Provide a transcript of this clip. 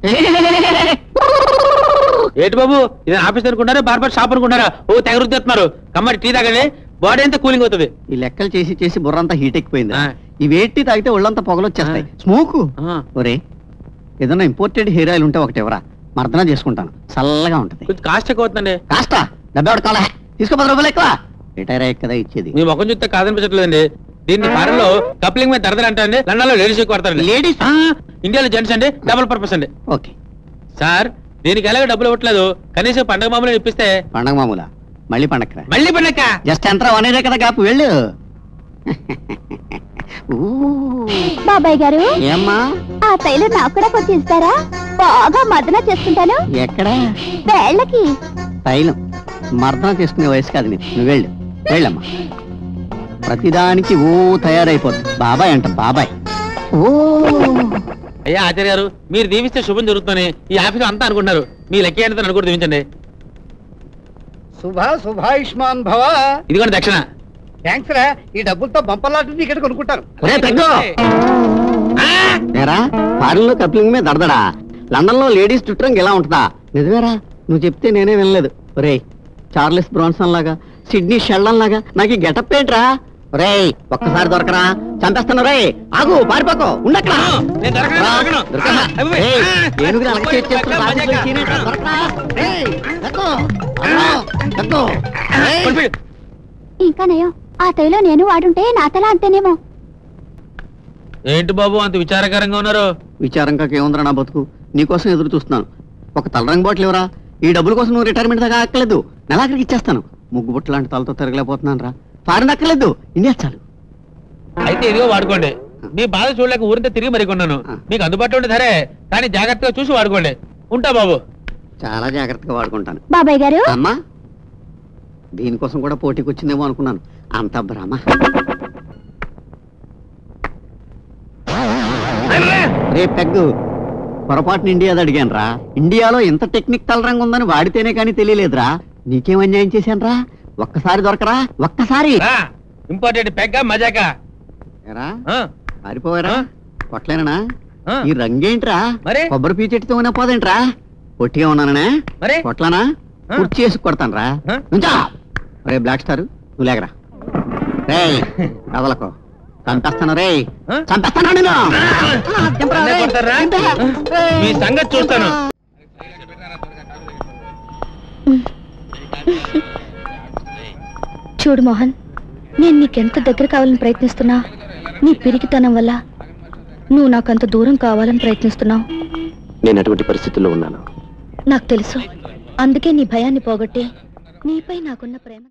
ఏంటి బాబు ఇది ఆఫీస్ అనుకుంటారా బార్బర్ షాప్ అనుకుంటారా ఓ తెగ రుద్దేస్తున్నారు కమ్మరి టీ తాగండి బాడీ అంతా కూలింగ్ అవుతుంది ఈ లెక్కలు చేసి చేసి బుర్రంతా హీట్ ఎక్కిపోయింది ఆ. ఈ వేట్టి తాగితే ఒళ్ళంతా పొగలొచ్చేస్తాయి స్మోకు ఆ, ఒరే ఏదైనా ఇంపోర్టెడ్ హెయిర్ ఆయిల్ ఉంటే ఒకటి ఎవరా మర్దన చేసుకుంటాను చల్లగా ఉంటది కొంచెం కాస్ట్ ఎక్కువ అవుతుందండి కాస్త డబ్బే కాలే తీసుకో పది రూపాయలు ఎక్కువ రిటైర్ అయ్యాక కదా ఇచ్చేది మీ ముఖం చూస్తే కాదనిపించట్లేదండి దీన్ని ఫారెన్ లో కప్లింగ్ మీద దరదలు అంటారండి లండన్ లో లేడీస్ ఎక్కువ వాడతారండి లేడీస్ ఆ, ఇండియాలో జెంట్స్ అండి డబుల్ పర్పస్ అండి ఓకే సార్ దీనికి ఎలాగో డబ్బులు ఇవ్వట్లేదు కనీసం పండగ మామూలు ఇప్పిస్తే పండగ మామూలా మళ్ళీ పండగరా మళ్ళీ పండగ జస్ట్ ఎంత అనేదే కదా కాపు వెళ్ళు ఊ, బాబాయ్ గారు ఏమ్మా ఆ తైలు నాకు కూడా కొంచెం ఇస్తారా బాగా మదన చేసుకుంటాను ఎక్కడ వేళ్ళకి తైలం మర్దన చేసుకునే వయసు కాదు నీకు నువ్వు వెళ్ళు వెళ్ళమ్మా ప్రతిదానికి ఓ తయారైపోతుంది బాబాయ్ అంట బాబాయ్ ఓ అయ్యా ఆచార్య గారు మీరు దీవిస్తే శుభం జరుగుతుందని ఈ ఆఫీస్ అంతా అనుకుంటున్నారు మీ లెక్క ఏంటో నన్ను కూడా దీవించండి శుభ శుభాయుష్మాన్ భవ ఇదిగోండి దక్షిణ థ్యాంక్స్ రా ఈ డబ్బులతో బంపర్లాంటి టికెట్ కొనుక్కుంటాను ఒరే పెద్ద ఏరా ఫారెన్ లో కప్లింగ్ మీద దడదడా లండన్ లో లేడీస్ చుట్టం ఎలా ఉంటుందా నిజమేరా నువ్వు చెప్తే నేనే వినలేదు ఒరే చార్లెస్ బ్రాన్సన్ లాగా సిడ్నీ షెల్డన్ లాగా నాకు ఈ గెటప్ ఏంట్రా ఒరే ఒక్కసారి దొరకరా చంపేస్తాను రే ఆగు పారిపోకో ఉండక్కడ నేను దొరకను, దొరకను. ఏయ్, ఏనుగుని అలక చేసి చేస్తున్న రాజు పోయి తినేట్రా, దొరకరా? ఏయ్, ఎక్కు, అమ్మో, ఎక్కు. ఏయ్. పడిపోయి. ఇంకా నయం ఆ తైలో నేను వాడుంటే నా తల అంతేనేమో ఏంటి బాబు అంత విచారకరంగా ఉన్నారు విచారం కాక ఏముందిరా నా బతుకు నీకోసం ఎదురు చూస్తున్నాను ఒక తలరంగు బాటిల్ ఎవరా ఈ డబ్బుల కోసం నువ్వు రిటైర్మెంట్ దాకా అక్కర్లేదు నెలాఖరికి ఇచ్చేస్తాను ముగ్గు బుట్ట లాంటి తలతో తిరగలేకపోతున్నాను రా ఫారెన్ అక్కర్లేదు ఇండియా చాలు అయితే ఇదిగో వాడుకోండి మీ బాధ చూడలేక ఊరింత తిరిగి మరి కొన్నాను ఆ. మీకు అందుబాటులో ఉండే సరే కానీ జాగ్రత్తగా చూసి వాడుకోండి ఉంటా బాబు చాలా జాగ్రత్తగా వాడుకుంటాను బాబాయ్ గారు అమ్మా దీనికోసం కూడా పోటీకి వచ్చిందేమో అనుకున్నాను అంత భ్రమ రే పెగ్గు పొరపాటున ఇండియాది అడిగాను రా ఇండియాలో ఇంత టెక్నిక్ తలరంగు ఉందని వాడితేనే కానీ తెలియలేదురా నీకేం అన్యాయం చేశాను రా ఒక్కసారి దొరకరా ఒక్కసారి ఇంపార్టెంట్ పెగ్గ మజాకా ఏరా ఆ, పారిపోయారా ఆ? కొట్లేనా ఆ, ఈ రంగేంట్రా మరి? కొబ్బరి పీచెట్టుతో ఉన్న పోదేంట్రా పొట్టిగా ఉన్నాననే మరి కొట్లనా ఆ? కుర్చీ వేసి కొడతాను రా ఆ? నుంచా రే బ్లాక్ స్టార్ నువ్వు లేకరా రే కదలకు చంపేస్తాను రే ఆ? చంపేస్తాను నేను చంపరా నన్నే రేయ్. కొడతారా? చంపే. మీ సంగతి చూస్తాను చూడు మోహన్ నేను నీకెంత దగ్గర కావాలని ప్రయత్నిస్తున్నా నీ పిరికితనం వల్ల నువ్వు నాకంత దూరం కావాలని ప్రయత్నిస్తున్నావు నేను అటువంటి పరిస్థితుల్లో ఉన్నాను నాకు తెలుసు అందుకే నీ భయాన్ని పోగొట్టి నీపై నాకున్న ప్రేమ